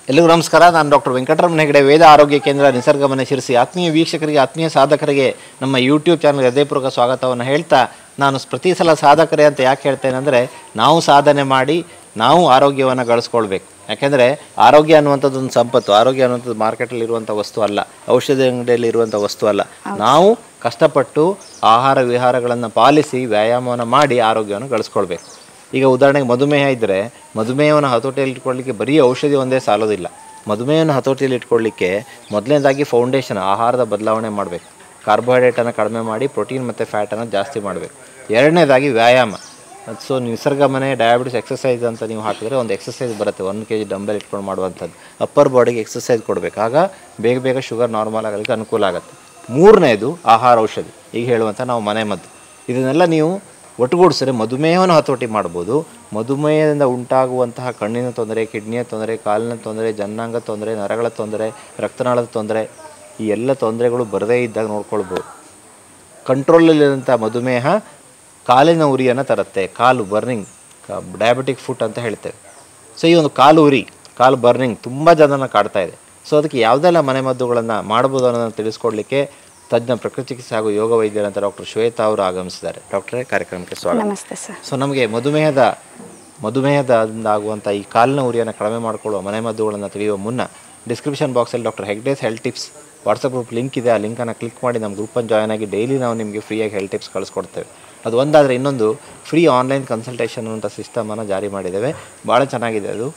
ಎಲ್ಲರಿಗೂ ನಮಸ್ಕಾರ ನಾನು ಡಾಕ್ಟರ್ ವೆಂಕಟರಮಣ ಹೆಗಡೆ ವೇದ ಆರೋಗ್ಯ ಕೇಂದ್ರ ನಿಸರ್ಗಮನೆ ಶಿರಸಿ ಆತ್ಮೀಯ ವೀಕ್ಷಕರಿಗೆ ಆತ್ಮೀಯ ಸಾಧಕರಿಗೆ ನಮ್ಮ ಯೂಟ್ಯೂಬ್ ಚಾನಲ್ ಹೃದಯಪೂರ್ವಕ ಸ್ವಾಗತವನ್ನು ಹೇಳ್ತಾ ನಾನು ಪ್ರತಿ ಸಲ ಸಾಧಕರೇ ಅಂತ ಯಾಕೆ ಹೇಳ್ತೇನೆ ಅಂದರೆ ನಾವು ಸಾಧನೆ ಮಾಡಿ ನಾವು ಆರೋಗ್ಯವನ್ನು ಗಳಿಸ್ಕೊಳ್ಬೇಕು ಯಾಕೆಂದರೆ ಆರೋಗ್ಯ ಅನ್ನುವಂಥದ್ದು ಒಂದು ಸಂಪತ್ತು ಆರೋಗ್ಯ ಅನ್ನುವಂಥದ್ದು ಮಾರ್ಕೆಟಲ್ಲಿ ಇರುವಂಥ ವಸ್ತು ಅಲ್ಲ ಔಷಧಿ ಅಂಗಡಿಯಲ್ಲಿ ಇರುವಂಥ ವಸ್ತು ಅಲ್ಲ ನಾವು ಕಷ್ಟಪಟ್ಟು ಆಹಾರ ವಿಹಾರಗಳನ್ನು ಪಾಲಿಸಿ ವ್ಯಾಯಾಮವನ್ನು ಮಾಡಿ ಆರೋಗ್ಯವನ್ನು ಗಳಿಸ್ಕೊಳ್ಬೇಕು ಈಗ ಉದಾಹರಣೆಗೆ ಮಧುಮೇಹ ಇದ್ದರೆ ಮಧುಮೇಹವನ್ನು ಹತೋಟಿಯಲ್ಲಿ ಇಟ್ಕೊಳ್ಳಿಕ್ಕೆ ಬರೀ ಔಷಧಿ ಒಂದೇ ಸಾಲೋದಿಲ್ಲ ಮಧುಮೇಹವನ್ನು ಹತೋಟಿಯಲ್ಲಿ ಇಟ್ಕೊಳ್ಳಿಕ್ಕೆ ಮೊದಲನೇದಾಗಿ ಫೌಂಡೇಶನ್ ಆಹಾರದ ಬದಲಾವಣೆ ಮಾಡಬೇಕು ಕಾರ್ಬೋಹೈಡ್ರೇಟನ್ನು ಕಡಿಮೆ ಮಾಡಿ ಪ್ರೋಟೀನ್ ಮತ್ತು ಫ್ಯಾಟನ್ನು ಜಾಸ್ತಿ ಮಾಡಬೇಕು ಎರಡನೇದಾಗಿ ವ್ಯಾಯಾಮ ಸೊ ನಿಸರ್ಗ ಮನೆ ಡಯಾಬಿಟಿಸ್ ಎಕ್ಸಸೈಸ್ ಅಂತ ನೀವು ಹಾಕಿದ್ರೆ ಒಂದು ಎಕ್ಸಸೈಸ್ ಬರುತ್ತೆ ಒಂದು ಕೆ ಜಿ ಡಂಬೆಲ್ ಇಟ್ಕೊಂಡು ಮಾಡುವಂಥದ್ದು ಅಪ್ಪರ್ ಬಾಡಿಗೆ ಎಕ್ಸಸೈಸ್ ಕೊಡಬೇಕು ಆಗ ಬೇಗ ಬೇಗ ಶುಗರ್ ನಾರ್ಮಲ್ ಆಗಲಿಕ್ಕೆ ಅನುಕೂಲ ಆಗುತ್ತೆ ಮೂರನೇದು ಆಹಾರ ಔಷಧಿ ಈಗ ಹೇಳುವಂಥ ನಾವು ಮನೆ ಮದ್ದು ಇದನ್ನೆಲ್ಲ ನೀವು ಒಟ್ಟುಗೂಡಿಸಿದ್ರೆ ಮಧುಮೇಹವನ್ನು ಹತೋಟಿ ಮಾಡ್ಬೋದು ಮಧುಮೇಹದಿಂದ ಉಂಟಾಗುವಂತಹ ಕಣ್ಣಿನ ತೊಂದರೆ ಕಿಡ್ನಿಯ ತೊಂದರೆ ಕಾಲಿನ ತೊಂದರೆ ಜನ್ನಾಂಗ ತೊಂದರೆ ನರಗಳ ತೊಂದರೆ ರಕ್ತನಾಳದ ತೊಂದರೆ ಈ ಎಲ್ಲ ತೊಂದರೆಗಳು ಬರದೇ ಇದ್ದಾಗ ನೋಡ್ಕೊಳ್ಬೋದು ಕಂಟ್ರೋಲಲ್ಲಿರುವಂಥ ಮಧುಮೇಹ ಕಾಲಿನ ಉರಿಯನ್ನು ತರುತ್ತೆ ಕಾಲು ಬರ್ನಿಂಗ್ ಡಯಾಬಿಟಿಕ್ ಫುಟ್ ಅಂತ ಹೇಳ್ತೇವೆ ಸೊ ಈ ಒಂದು ಕಾಲು ಉರಿ ಕಾಲು ಬರ್ನಿಂಗ್ ತುಂಬ ಜನನ ಕಾಡ್ತಾ ಇದೆ ಸೊ ಅದಕ್ಕೆ ಯಾವುದೆಲ್ಲ ಮನೆಮದ್ದುಗಳನ್ನು ಮಾಡ್ಬೋದು ಅನ್ನೋದನ್ನು ತಿಳಿಸ್ಕೊಡ್ಲಿಕ್ಕೆ ತಜ್ಞ ಪ್ರಕೃತಿ ಚಿಕಿತ್ಸೆ ಹಾಗೂ ಯೋಗ ವೈದ್ಯರಂತ ಡಾಕ್ಟರ್ ಶ್ವೇತಾ ಅವರು ಆಗಮಿಸಿದ್ದಾರೆ ಡಾಕ್ಟ್ರೇ ಕಾರ್ಯಕ್ರಮಕ್ಕೆ ಸ್ವಾಗತ ನಮಸ್ತೆ ಸರ್ ಸೊ ನಮಗೆ ಮಧುಮೇಹದ ಮಧುಮೇಹದಿಂದ ಆಗುವಂಥ ಈ ಕಾಲಿನ ಉರಿಯನ್ನು ಕಡಿಮೆ ಮಾಡಿಕೊಳ್ಳುವ ಮನೆಮದ್ದುಗಳನ್ನು ತಿಳಿಯುವ ಮುನ್ನ ಡಿಸ್ಕ್ರಿಪ್ಷನ್ ಬಾಕ್ಸಲ್ಲಿ doctor Hegde's health tips WhatsApp group link ಇದೆ ಆ ಲಿಂಕನ್ನು ಕ್ಲಿಕ್ ಮಾಡಿ ನಮ್ಮ ಗ್ರೂಪನ್ನು ಜಾಯ್ನ್ ಆಗಿ ಡೈಲಿ ನಾವು ನಿಮಗೆ ಫ್ರೀಯಾಗಿ ಹೆಲ್ತ್ ಟಿಪ್ಸ್ ಕಳಿಸ್ಕೊಡ್ತೇವೆ ಅದು ಒಂದಾದರೆ ಇನ್ನೊಂದು ಫ್ರೀ ಆನ್ಲೈನ್ ಕನ್ಸಲ್ಟೇಷನ್ ಅಂತ ಸಿಸ್ಟಮನ್ನು ಜಾರಿ ಮಾಡಿದ್ದೇವೆ ಭಾಳ ಚೆನ್ನಾಗಿದೆ ಅದು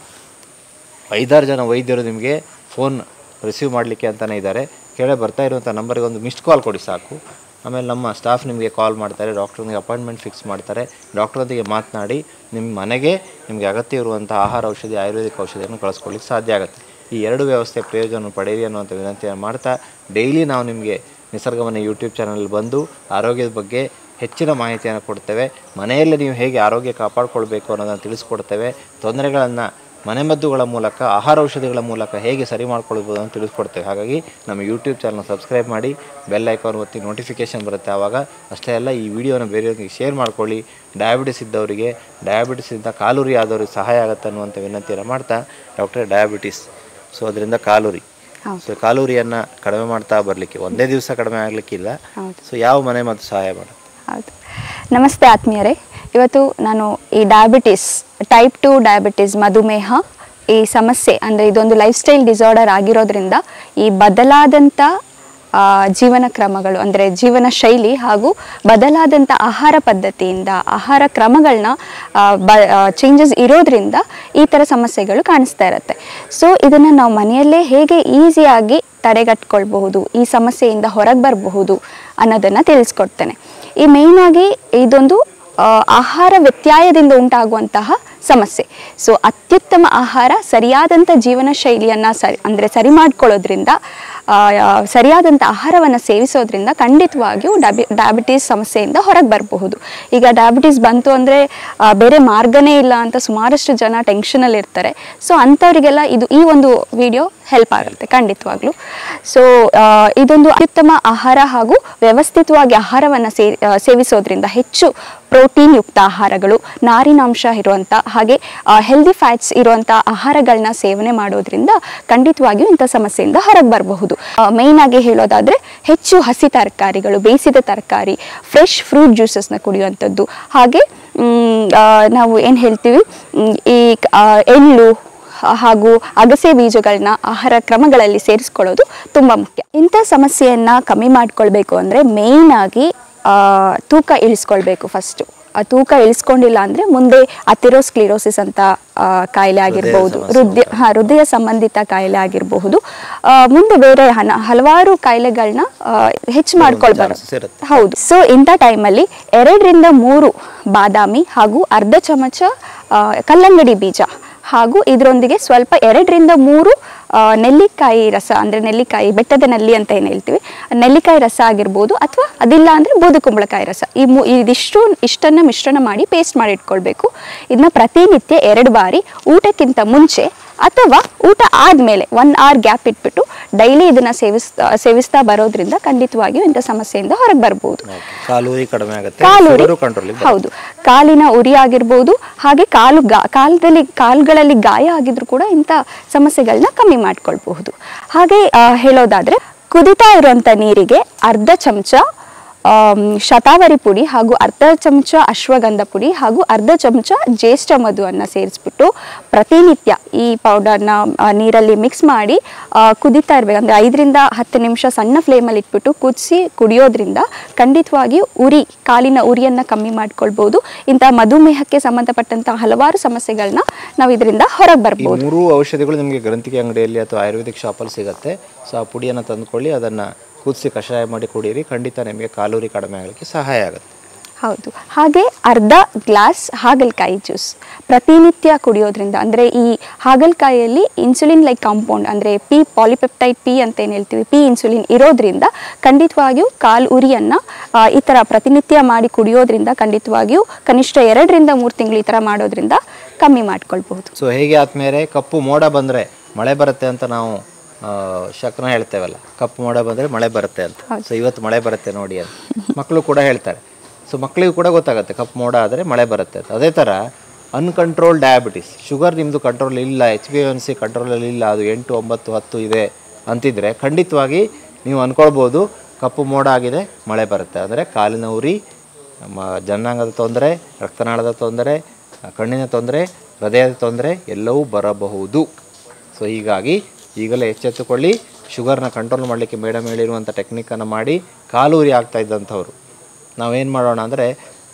ಐದಾರು ಜನ ವೈದ್ಯರು ನಿಮಗೆ ಫೋನ್ ರಿಸೀವ್ ಮಾಡಲಿಕ್ಕೆ ಅಂತಲೇ ಇದ್ದಾರೆ ಕೆಳಗೆ ಬರ್ತಾ ಇರುವಂಥ ನಂಬರಿಗೆ ಒಂದು ಮಿಸ್ಡ್ ಕಾಲ್ ಕೊಡಿ ಸಾಕು ಆಮೇಲೆ ನಮ್ಮ ಸ್ಟಾಫ್ ನಿಮಗೆ ಕಾಲ್ ಮಾಡ್ತಾರೆ ಡಾಕ್ಟ್ರಿಗೆ ಅಪಾಯಿಂಟ್ಮೆಂಟ್ ಫಿಕ್ಸ್ ಮಾಡ್ತಾರೆ ಡಾಕ್ಟ್ರೊಂದಿಗೆ ಮಾತನಾಡಿ ನಿಮ್ಮ ಮನೆಗೆ ನಿಮಗೆ ಅಗತ್ಯ ಇರುವಂಥ ಆಹಾರ ಔಷಧಿ ಆಯುರ್ವೇದಿಕ್ ಔಷಧಿಯನ್ನು ಕಳಿಸ್ಕೊಳ್ಳಿಕ್ಕೆ ಸಾಧ್ಯ ಆಗುತ್ತೆ ಈ ಎರಡು ವ್ಯವಸ್ಥೆ ಪ್ರಯೋಜನ ಪಡೆಯಿರಿ ಅನ್ನುವಂಥ ವಿನಂತಿಯನ್ನು ಮಾಡ್ತಾ ಡೈಲಿ ನಾವು ನಿಮಗೆ ನಿಸರ್ಗಮನೆ ಯೂಟ್ಯೂಬ್ ಚಾನಲ್ ಬಂದು ಆರೋಗ್ಯದ ಬಗ್ಗೆ ಹೆಚ್ಚಿನ ಮಾಹಿತಿಯನ್ನು ಕೊಡ್ತೇವೆ ಮನೆಯಲ್ಲೇ ನೀವು ಹೇಗೆ ಆರೋಗ್ಯ ಕಾಪಾಡಿಕೊಳ್ಬೇಕು ಅನ್ನೋದನ್ನು ತಿಳಿಸ್ಕೊಡ್ತೇವೆ ತೊಂದರೆಗಳನ್ನು ಮನೆಮದ್ದುಗಳ ಮೂಲಕ ಆಹಾರ ಔಷಧಿಗಳ ಮೂಲಕ ಹೇಗೆ ಸರಿ ಮಾಡ್ಕೊಳ್ಬೋದು ಅಂತ ತಿಳಿಸ್ಕೊಡ್ತೇವೆ ಹಾಗಾಗಿ ನಮ್ಮ ಯೂಟ್ಯೂಬ್ ಚಾನಲ್ ಸಬ್ಸ್ಕ್ರೈಬ್ ಮಾಡಿ ಬೆಲ್ ಐಕಾನ್ ಒತ್ತಿ ನೋಟಿಫಿಕೇಷನ್ ಬರುತ್ತೆ ಆವಾಗ ಅಷ್ಟೇ ಅಲ್ಲ ಈ ವಿಡಿಯೋನ ಬೇರೆಯವರಿಗೆ ಶೇರ್ ಮಾಡ್ಕೊಳ್ಳಿ ಡಯಾಬಿಟಿಸ್ ಇದ್ದವರಿಗೆ ಡಯಾಬಿಟಿಸಿಂದ ಕಾಲುರಿ ಆದವ್ರಿಗೆ ಸಹಾಯ ಆಗುತ್ತೆ ಅನ್ನುವಂಥ ವಿನಂತಿಯನ್ನು ಮಾಡ್ತಾ ಡಾಕ್ಟರ್ ಡಯಾಬಿಟಿಸ್ ಸೊ ಅದರಿಂದ ಕಾಲುರಿ ಹೌದು. ಸೊ ಕಾಲುರಿಯನ್ನು ಕಡಿಮೆ ಮಾಡ್ತಾ ಬರಲಿಕ್ಕೆ ಒಂದೇ ದಿವಸ ಕಡಿಮೆ ಆಗಲಿಕ್ಕಿಲ್ಲ ಹೌದು. ಸೊ ಯಾವ ಮನೆ ಮದ್ದು ಸಹಾಯ ಮಾಡುತ್ತೆ ಹೌದು ನಮಸ್ತೆ ಆತ್ಮೀಯರೇ ಇವತ್ತು ನಾನು ಈ ಡಯಾಬಿಟಿಸ್ ಟೈಪ್ ಟು ಡಯಾಬಿಟಿಸ್ ಮಧುಮೇಹ ಈ ಸಮಸ್ಯೆ ಅಂದರೆ ಇದೊಂದು ಲೈಫ್ ಸ್ಟೈಲ್ ಡಿಸಾರ್ಡರ್ ಆಗಿರೋದ್ರಿಂದ ಈ ಬದಲಾದಂಥ ಆ, ಜೀವನ ಕ್ರಮಗಳು ಅಂದರೆ ಜೀವನ ಶೈಲಿ ಹಾಗೂ ಬದಲಾದಂಥ ಆಹಾರ ಪದ್ಧತಿಯಿಂದ ಆಹಾರ ಕ್ರಮಗಳನ್ನ ಬ ಚೇಂಜಸ್ ಇರೋದ್ರಿಂದ ಈ ಥರ ಸಮಸ್ಯೆಗಳು ಕಾಣಿಸ್ತಾ ಇರುತ್ತೆ ಸೊ ಇದನ್ನು ನಾವು ಮನೆಯಲ್ಲೇ ಹೇಗೆ ಈಸಿಯಾಗಿ ತಡೆಗಟ್ಕೊಳ್ಬಹುದು ಈ ಸಮಸ್ಯೆಯಿಂದ ಹೊರಗೆ ಬರಬಹುದು ಅನ್ನೋದನ್ನು ತಿಳಿಸ್ಕೊಡ್ತೇನೆ ಈ ಮೇಯ್ನಾಗಿ ಇದೊಂದು ಆ, ಆಹಾರ ವ್ಯತ್ಯಾಯದಿಂದ ಉಂಟಾಗುವಂತಹ ಸಮಸ್ಯೆ ಸೊ ಅತ್ಯುತ್ತಮ ಆಹಾರ ಸರಿಯಾದಂಥ ಜೀವನ ಶೈಲಿಯನ್ನು ಸರಿ ಅಂದರೆ ಸರಿ ಮಾಡ್ಕೊಳ್ಳೋದ್ರಿಂದ ಆ, ಆ, ಸರಿಯಾದಂಥ ಆಹಾರವನ್ನು ಸೇವಿಸೋದ್ರಿಂದ ಖಂಡಿತವಾಗಿಯೂ ಡಯಾಬಿ ಡಯಾಬಿಟೀಸ್ ಸಮಸ್ಯೆಯಿಂದ ಹೊರಗೆ ಬರಬಹುದು ಈಗ ಡಯಾಬಿಟೀಸ್ ಬಂತು ಅಂದರೆ ಬೇರೆ ಮಾರ್ಗನೇ ಇಲ್ಲ ಅಂತ ಸುಮಾರಷ್ಟು ಜನ ಟೆನ್ಷನಲ್ಲಿ ಇರ್ತಾರೆ ಸೊ ಅಂಥವರಿಗೆಲ್ಲ ಇದು ಈ ಒಂದು ವಿಡಿಯೋ ಹೆಲ್ಪ್ ಆಗುತ್ತೆ ಖಂಡಿತವಾಗ್ಲೂ ಸೊ ಇದೊಂದು ಅತ್ಯುತ್ತಮ ಆಹಾರ ಹಾಗೂ ವ್ಯವಸ್ಥಿತವಾಗಿ ಆಹಾರವನ್ನು ಸೇ ಆ, ಸೇವಿಸೋದ್ರಿಂದ ಹೆಚ್ಚು ಪ್ರೋಟೀನ್ ಯುಕ್ತ ಆಹಾರಗಳು ನಾರಿನಾಂಶ ಇರುವಂಥ ಹಾಗೆ ಹೆಲ್ದಿ ಫ್ಯಾಟ್ಸ್ ಇರುವಂಥ ಆಹಾರಗಳನ್ನ ಸೇವನೆ ಮಾಡೋದ್ರಿಂದ ಖಂಡಿತವಾಗಿಯೂ ಇಂಥ ಸಮಸ್ಯೆಯಿಂದ ಹೊರಗೆ ಬರಬಹುದು ಮೇಯ್ನ್ ಆಗಿ ಹೇಳೋದಾದರೆ ಹೆಚ್ಚು ಹಸಿ ತರಕಾರಿಗಳು ಬೇಯಿಸಿದ ತರಕಾರಿ ಫ್ರೆಶ್ ಫ್ರೂಟ್ ಜ್ಯೂಸಸ್ನ ಕುಡಿಯುವಂಥದ್ದು ಹಾಗೆ ಮ್, ಆ, ನಾವು ಏನು ಹೇಳ್ತೀವಿ ಮ್, ಈ ಆ, ಎಳ್ಳು ಹಾಗೂ ಅಗಸೆ ಬೀಜಗಳನ್ನ ಆಹಾರ ಕ್ರಮಗಳಲ್ಲಿ ಸೇರಿಸ್ಕೊಳ್ಳೋದು ತುಂಬ ಮುಖ್ಯ ಇಂಥ ಸಮಸ್ಯೆಯನ್ನು ಕಮ್ಮಿ ಮಾಡ್ಕೊಳ್ಬೇಕು ಅಂದರೆ ಮೇಯ್ನಾಗಿ ತೂಕ ಇಳಿಸ್ಕೊಳ್ಬೇಕು ಫಸ್ಟು ಆ ತೂಕ ಇಳಿಸ್ಕೊಂಡಿಲ್ಲ ಅಂದರೆ ಮುಂದೆ ಅಥೆರೋಸ್ಕ್ಲಿರೋಸಿಸ್ ಅಂತ ಆ, ಕಾಯಿಲೆ ಆಗಿರ್ಬೋದು ಸಮಸ್ಯೆ ಹೃದಯ ಹಾ ಹೃದಯ ಸಂಬಂಧಿತ ಕಾಯಿಲೆ ಆಗಿರಬಹುದು ಆ, ಮುಂದೆ ಬೇರೆ ಹನ ಹಲವಾರು ಕಾಯಿಲೆಗಳನ್ನ ಹೆಚ್ಚು ಮಾಡ್ಕೊಳ್ಬಾರ್ದು chances ಇರುತ್ತೆ. ಹೌದು ಸೊ ಇಂಥ ಟೈಮಲ್ಲಿ ಎರಡರಿಂದ ಮೂರು ಬಾದಾಮಿ ಹಾಗೂ ಅರ್ಧ ಚಮಚ ಆ, ಕಲ್ಲಂಗಡಿ ಬೀಜ ಹಾಗೂ ಇದರೊಂದಿಗೆ ಸ್ವಲ್ಪ ಎರಡರಿಂದ ಮೂರು ಆ, ನೆಲ್ಲಿಕಾಯಿ ರಸ ಅಂದರೆ ನೆಲ್ಲಿಕಾಯಿ ಬೆಟ್ಟದ ನೆಲ್ಲಿ ಅಂತ ಏನು ಹೇಳ್ತೀವಿ ನೆಲ್ಲಿಕಾಯಿ ರಸ ಆಗಿರ್ಬೋದು ಅಥವಾ ಅದಿಲ್ಲ ಅಂದರೆ ಬೂದು ಕುಂಬಳಕಾಯಿ ರಸ ಈ ಮೂ ಇದಿಷ್ಟು ಇಷ್ಟನ್ನು ಮಿಶ್ರಣ ಮಾಡಿ ಪೇಸ್ಟ್ ಮಾಡಿ ಇಟ್ಕೊಳ್ಬೇಕು ಇದನ್ನ ಪ್ರತಿನಿತ್ಯ ಎರಡು ಬಾರಿ ಊಟಕ್ಕಿಂತ ಮುಂಚೆ ಅಥವಾ ಊಟ ಆದಮೇಲೆ ಒನ್ ಅವರ್ ಗ್ಯಾಪ್ ಇಟ್ಬಿಟ್ಟು ಡೈಲಿ ಇದನ್ನು ಸೇವಿಸ್ತಾ ಸೇವಿಸ್ತಾ ಬರೋದ್ರಿಂದ ಖಂಡಿತವಾಗಿಯೂ ಇಂಥ ಸಮಸ್ಯೆಯಿಂದ ಹೊರಗೆ ಬರ್ಬೋದು ಕಾಲೂರಿ ಕಡಿಮೆ ಆಗುತ್ತೆ ಕಾಲುರಿ ಶುಗರು ಕಂಟ್ರೋಲ್ ಹೌದು ಕಾಲಿನ ಉರಿ ಆಗಿರ್ಬೋದು ಹಾಗೆ ಕಾಲು ಗಾ ಕಾಲದಲ್ಲಿ ಕಾಲುಗಳಲ್ಲಿ ಗಾಯ ಆಗಿದ್ರು ಕೂಡ ಇಂಥ ಸಮಸ್ಯೆಗಳನ್ನ ಕಮ್ಮಿ ಮಾಡ್ಕೊಳ್ಬಹುದು ಹಾಗೆ ಆ, ಹೇಳೋದಾದ್ರೆ ಕುದಿತಾ ಇರುವಂಥ ನೀರಿಗೆ ಅರ್ಧ ಚಮಚ ಆಮ್, ಶತಾವರಿ ಪುಡಿ ಹಾಗೂ ಅರ್ಧ ಚಮಚ ಅಶ್ವಗಂಧ ಪುಡಿ ಹಾಗೂ ಅರ್ಧ ಚಮಚ ಜ್ಯೇಷ್ಠ ಮಧುವನ್ನು ಸೇರಿಸ್ಬಿಟ್ಟು ಪ್ರತಿನಿತ್ಯ ಈ ಪೌಡರ್ನ ನೀರಲ್ಲಿ ಮಿಕ್ಸ್ ಮಾಡಿ ಆ, ಕುದಿತಾ ಇರಬೇಕು ಅಂದರೆ ಐದರಿಂದ ಹತ್ತು ನಿಮಿಷ ಸಣ್ಣ ಫ್ಲೇಮಲ್ಲಿ ಇಟ್ಬಿಟ್ಟು ಕುದಿಸಿ ಕುಡಿಯೋದ್ರಿಂದ ಖಂಡಿತವಾಗಿಯೂ ಉರಿ ಕಾಲಿನ ಉರಿಯನ್ನು ಕಮ್ಮಿ ಮಾಡ್ಕೊಳ್ಬೋದು ಇಂಥ ಮಧುಮೇಹಕ್ಕೆ ಸಂಬಂಧಪಟ್ಟಂಥ ಹಲವಾರು ಸಮಸ್ಯೆಗಳನ್ನ ನಾವು ಇದರಿಂದ ಹೊರಗೆ ಈ ಬರ್ಬೋದು ಮೂರು ಔಷಧಿಗಳು ನಿಮಗೆ ಗ್ರಂಥಿಗೆ ಅಂಗಡಿಯಲ್ಲಿ ಅಥವಾ ಆಯುರ್ವೇದಿಕ್ ಶಾಪಲ್ಲಿ ಸಿಗುತ್ತೆ ಸೊ ಆ ಪುಡಿಯನ್ನು ತಂದುಕೊಳ್ಳಿ ಅದನ್ನು ಕುದಿಸಿ ಕಷಾಯ ಮಾಡಿ ಕುಡೀರಿ ಖಂಡಿತ ನಿಮಗೆ ಕಾಲೂರಿ ಕಡಿಮೆ ಆಗಲಿಕ್ಕೆ ಸಹಾಯ ಆಗುತ್ತೆ ಹೌದು ಹಾಗೆ ಅರ್ಧ ಗ್ಲಾಸ್ ಹಾಗಲಕಾಯಿ ಜ್ಯೂಸ್ ಪ್ರತಿನಿತ್ಯ ಕುಡಿಯೋದ್ರಿಂದ ಅಂದರೆ ಈ ಹಾಗಲಕಾಯಿಯಲ್ಲಿ ಇನ್ಸುಲಿನ್ ಲೈಕ್ ಕಾಂಪೌಂಡ್ ಅಂದರೆ ಪಿ ಪಾಲಿಪೆಪ್ಟೈಡ್ ಪಿ ಅಂತ ಏನು ಹೇಳ್ತೀವಿ ಪಿ ಇನ್ಸುಲಿನ್ ಇರೋದ್ರಿಂದ ಖಂಡಿತವಾಗಿಯೂ ಕಾಲು ಉರಿಯನ್ನು ಈ ಥರ ಪ್ರತಿನಿತ್ಯ ಮಾಡಿ ಕುಡಿಯೋದ್ರಿಂದ ಖಂಡಿತವಾಗಿಯೂ ಕನಿಷ್ಠ ಎರಡರಿಂದ ಮೂರು ತಿಂಗಳು ಈ ಥರ ಮಾಡೋದ್ರಿಂದ ಕಮ್ಮಿ ಮಾಡ್ಕೊಳ್ಬಹುದು ಸೊ ಹೇಗೆ ಆದ್ಮೇಲೆ ಕಪ್ಪು ಮೋಡ ಬಂದರೆ ಮಳೆ ಬರುತ್ತೆ ಅಂತ ನಾವು ಆ, ಶಕನ ಹೇಳ್ತೇವಲ್ಲ ಕಪ್ಪು ಮೋಡ ಬಂದರೆ ಮಳೆ ಬರುತ್ತೆ ಅಂತ ಸೊ ಇವತ್ತು ಮಳೆ ಬರುತ್ತೆ ನೋಡಿ ಅಂತ ಮಕ್ಕಳು ಕೂಡ ಹೇಳ್ತಾರೆ ಸೊ ಮಕ್ಕಳಿಗೂ ಕೂಡ ಗೊತ್ತಾಗುತ್ತೆ ಕಪ್ಪು ಮೋಡ ಆದರೆ ಮಳೆ ಬರುತ್ತೆ ಅಂತ ಅದೇ ಥರ ಅನ್ಕಂಟ್ರೋಲ್ ಡಯಾಬಿಟಿಸ್ ಶುಗರ್ ನಿಮ್ಮದು ಕಂಟ್ರೋಲ್ ಇಲ್ಲ ಎಚ್ ಬಿ ಎನ್ ಸಿ ಕಂಟ್ರೋಲಲ್ಲಿ ಇಲ್ಲ ಅದು ಎಂಟು ಒಂಬತ್ತು ಹತ್ತು ಇದೆ ಅಂತಿದ್ರೆ ಖಂಡಿತವಾಗಿ ನೀವು ಅಂದ್ಕೊಳ್ಬೋದು ಕಪ್ಪು ಮೋಡ ಆಗಿದೆ ಮಳೆ ಬರುತ್ತೆ ಅಂದರೆ ಕಾಲಿನ ಉರಿ ನಮ್ಮ ಜನಾಂಗದ ತೊಂದರೆ ರಕ್ತನಾಳದ ತೊಂದರೆ ಕಣ್ಣಿನ ತೊಂದರೆ ಹೃದಯದ ತೊಂದರೆ ಎಲ್ಲವೂ ಬರಬಹುದು ಸೊ ಹೀಗಾಗಿ ಈಗಲೇ ಎಚ್ಚೆತ್ತುಕೊಳ್ಳಿ ಶುಗರ್ನ ಕಂಟ್ರೋಲ್ ಮಾಡಲಿಕ್ಕೆ ಮೇಡಮ್ ಹೇಳಿರುವಂಥ ಟೆಕ್ನಿಕ್ಕನ್ನು ಮಾಡಿ ಕಾಲೂರಿ ಆಗ್ತಾ ಇದ್ದಂಥವ್ರು ನಾವೇನು ಮಾಡೋಣ ಅಂದರೆ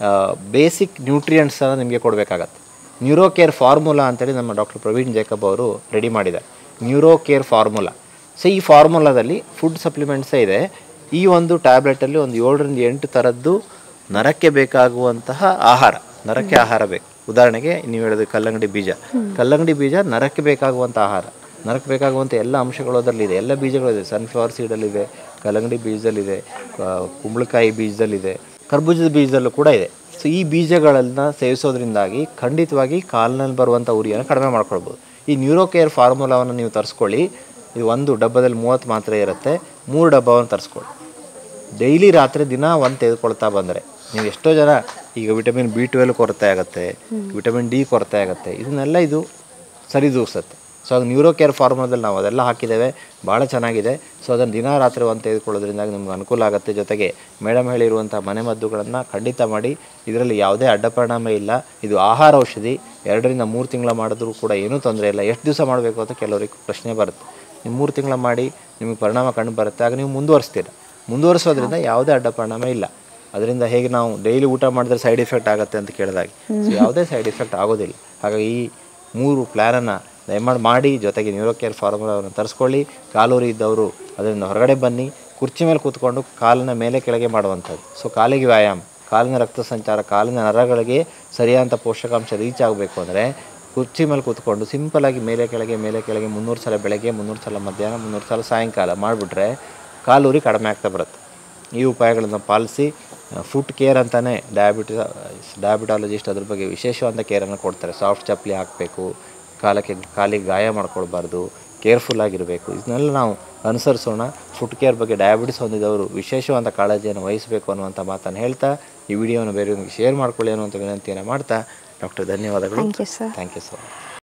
ಬೇಸಿಕ್ ನ್ಯೂಟ್ರಿಯೆಂಟ್ಸನ್ನು ನಿಮಗೆ ಕೊಡಬೇಕಾಗತ್ತೆ ನ್ಯೂರೋ ಕೇರ್ ಫಾರ್ಮುಲಾ ಅಂತೇಳಿ ನಮ್ಮ ಡಾಕ್ಟರ್ ಪ್ರವೀಣ್ ಜೇಕಬ್ ಅವರು ರೆಡಿ ಮಾಡಿದ್ದಾರೆ ನ್ಯೂರೋ ಕೇರ್ ಫಾರ್ಮುಲಾ ಸೊ ಈ ಫಾರ್ಮುಲಾದಲ್ಲಿ ಫುಡ್ ಸಪ್ಲಿಮೆಂಟ್ಸೇ ಇದೆ ಈ ಒಂದು ಟ್ಯಾಬ್ಲೆಟಲ್ಲಿ ಒಂದು ಏಳರಿಂದ ಎಂಟು ಥರದ್ದು ನರಕ್ಕೆ ಬೇಕಾಗುವಂತಹ ಆಹಾರ ನರಕ್ಕೆ ಆಹಾರ ಬೇಕು ಉದಾಹರಣೆಗೆ ನೀವು ಹೇಳಿದ ಕಲ್ಲಂಗಡಿ ಬೀಜ ಕಲ್ಲಂಗಡಿ ಬೀಜ ನರಕ್ಕೆ ಬೇಕಾಗುವಂಥ ಆಹಾರ ನರಕ್ಕೆ ಬೇಕಾಗುವಂಥ ಎಲ್ಲ ಅಂಶಗಳು ಅದರಲ್ಲಿದೆ ಎಲ್ಲ ಬೀಜಗಳಿದೆ ಸನ್ಫ್ಲವರ್ ಸೀಡಲ್ಲಿದೆ ಕಲ್ಲಂಗಡಿ ಬೀಜದಲ್ಲಿದೆ ಕ- ಕುಂಬಳಕಾಯಿ ಬೀಜದಲ್ಲಿದೆ ಕರ್ಬೂಜದ ಬೀಜದಲ್ಲೂ ಕೂಡ ಇದೆ ಸೊ ಈ ಬೀಜಗಳನ್ನು ಸೇವಿಸೋದ್ರಿಂದಾಗಿ ಖಂಡಿತವಾಗಿ ಕಾಲಿನಲ್ಲಿ ಬರುವಂಥ ಉರಿಯನ್ನು ಕಡಿಮೆ ಮಾಡ್ಕೊಳ್ಬೋದು ಈ ನ್ಯೂರೋ ಕೇರ್ ಫಾರ್ಮುಲಾವನ್ನು ನೀವು ತರಿಸ್ಕೊಳ್ಳಿ ಇದು ಒಂದು ಡಬ್ಬದಲ್ಲಿ ಮೂವತ್ತು ಮಾತ್ರೆ ಇರುತ್ತೆ ಮೂರು ಡಬ್ಬವನ್ನು ತರಿಸ್ಕೊಳ್ಳಿ ಡೈಲಿ ರಾತ್ರಿ ದಿನ ಒಂದು ತೆಗೆದುಕೊಳ್ತಾ ಬಂದರೆ ನೀವು ಎಷ್ಟೋ ಜನ ಈಗ ವಿಟಮಿನ್ ಬಿ ಟ್ವೆಲ್ ಕೊರತೆ ಆಗುತ್ತೆ ವಿಟಮಿನ್ ಡಿ ಕೊರತೆ ಆಗುತ್ತೆ ಇದನ್ನೆಲ್ಲ ಇದು ಸರಿದೂಗಿಸುತ್ತೆ ಸೊ ಅದು ನ್ಯೂರೋ ಕೇರ್ ಫಾರ್ಮುಲಾದಲ್ಲಿ ನಾವು ಅದೆಲ್ಲ ಹಾಕಿದ್ದೇವೆ ಭಾಳ ಚೆನ್ನಾಗಿದೆ ಸೊ ಅದನ್ನು ದಿನ ರಾತ್ರಿ ಒಂದು ತೆಗೆದುಕೊಳ್ಳೋದ್ರಿಂದ ನಿಮ್ಗೆ ಅನುಕೂಲ ಆಗುತ್ತೆ ಜೊತೆಗೆ ಮೇಡಮ್ ಹೇಳಿರುವಂಥ ಮನೆಮದ್ದುಗಳನ್ನು ಖಂಡಿತ ಮಾಡಿ ಇದರಲ್ಲಿ ಯಾವುದೇ ಅಡ್ಡ ಪರಿಣಾಮ ಇಲ್ಲ ಇದು ಆಹಾರ ಔಷಧಿ ಎರಡರಿಂದ ಮೂರು ತಿಂಗಳ ಮಾಡಿದ್ರೂ ಕೂಡ ಏನೂ ತೊಂದರೆ ಇಲ್ಲ ಎಷ್ಟು ದಿವಸ ಮಾಡಬೇಕು ಅಂತ ಕೆಲವರಿಗೆ ಪ್ರಶ್ನೆ ಬರುತ್ತೆ ನೀವು ಮೂರು ತಿಂಗಳ ಮಾಡಿ ನಿಮಗೆ ಪರಿಣಾಮ ಕಂಡು ಬರುತ್ತೆ ಆಗ ನೀವು ಮುಂದುವರಿಸ್ತೀರ ಮುಂದುವರಿಸೋದ್ರಿಂದ ಯಾವುದೇ ಅಡ್ಡ ಪರಿಣಾಮ ಇಲ್ಲ ಅದರಿಂದ ಹೇಗೆ ನಾವು ಡೈಲಿ ಊಟ ಮಾಡಿದ್ರೆ ಸೈಡ್ ಎಫೆಕ್ಟ್ ಆಗುತ್ತೆ ಅಂತ ಕೇಳಿದಾಗ ಸೊ ಯಾವುದೇ ಸೈಡ್ ಎಫೆಕ್ಟ್ ಆಗೋದಿಲ್ಲ ಹಾಗಾಗಿ ಈ ಮೂರು ಪ್ಲ್ಯಾನನ್ನು ದಯಮಾಡಿ ಮಾಡಿ ಜೊತೆಗೆ ನ್ಯೂರೋ ಕೇರ್ ಫಾರ್ಮುಲಾವನ್ನು ತರಿಸ್ಕೊಳ್ಳಿ ಕಾಲೂರಿ ಇದ್ದವರು ಅದರಿಂದ ಹೊರಗಡೆ ಬನ್ನಿ ಕುರ್ಚಿ ಮೇಲೆ ಕೂತ್ಕೊಂಡು ಕಾಲಿನ ಮೇಲೆ ಕೆಳಗೆ ಮಾಡುವಂಥದ್ದು ಸೊ ಕಾಲಿಗೆ ವ್ಯಾಯಾಮ ಕಾಲಿನ ರಕ್ತ ಸಂಚಾರ ಕಾಲಿನ ನರಗಳಿಗೆ ಸರಿಯಾದಂಥ ಪೋಷಕಾಂಶ ರೀಚ್ ಆಗಬೇಕು ಅಂದರೆ ಕುರ್ಚಿ ಮೇಲೆ ಕೂತ್ಕೊಂಡು ಸಿಂಪಲಾಗಿ ಮೇಲೆ ಕೆಳಗೆ ಮೇಲೆ ಕೆಳಗೆ ಮುನ್ನೂರು ಸಲ ಬೆಳಗ್ಗೆ ಮುನ್ನೂರು ಸಲ ಮಧ್ಯಾಹ್ನ ಮುನ್ನೂರು ಸಲ ಸಾಯಂಕಾಲ ಮಾಡಿಬಿಟ್ರೆ ಕಾಲೂರಿ ಕಡಿಮೆ ಆಗ್ತಾ ಬರುತ್ತೆ ಈ ಉಪಾಯಗಳನ್ನು ಪಾಲಿಸಿ ಫುಟ್ ಕೇರ್ ಅಂತಲೇ ಡಯಾಬಿಟಿಸ್ ಡಯಾಬಿಟಾಲಜಿಸ್ಟ್ ಅದ್ರ ಬಗ್ಗೆ ವಿಶೇಷವಾದ ಕೇರನ್ನು ಕೊಡ್ತಾರೆ ಸಾಫ್ಟ್ ಚಪ್ಪಲಿ ಹಾಕಬೇಕು ಕಾಲಕ್ಕೆ ಕಾಲಿಗೆ ಗಾಯ ಮಾಡ್ಕೊಳ್ಬಾರ್ದು ಕೇರ್ಫುಲ್ ಆಗಿರಬೇಕು ಇದನ್ನೆಲ್ಲ ನಾವು ಅನುಸರಿಸೋಣ ಫುಟ್ ಕೇರ್ ಬಗ್ಗೆ ಡಯಾಬಿಟಿಸ್ ಹೊಂದಿದವರು ವಿಶೇಷವಾದ ಕಾಳಜಿಯನ್ನು ವಹಿಸಬೇಕು ಅನ್ನುವಂಥ ಮಾತನ್ನು ಹೇಳ್ತಾ ಈ ವಿಡಿಯೋನ ಬೇರೆಯವರಿಗೆ ಶೇರ್ ಮಾಡ್ಕೊಳ್ಳಿ ಅನ್ನುವಂಥ ವಿನಂತಿಯನ್ನು ಮಾಡ್ತಾ ಡಾಕ್ಟರ್ ಧನ್ಯವಾದಗಳು thank you sir thank you so much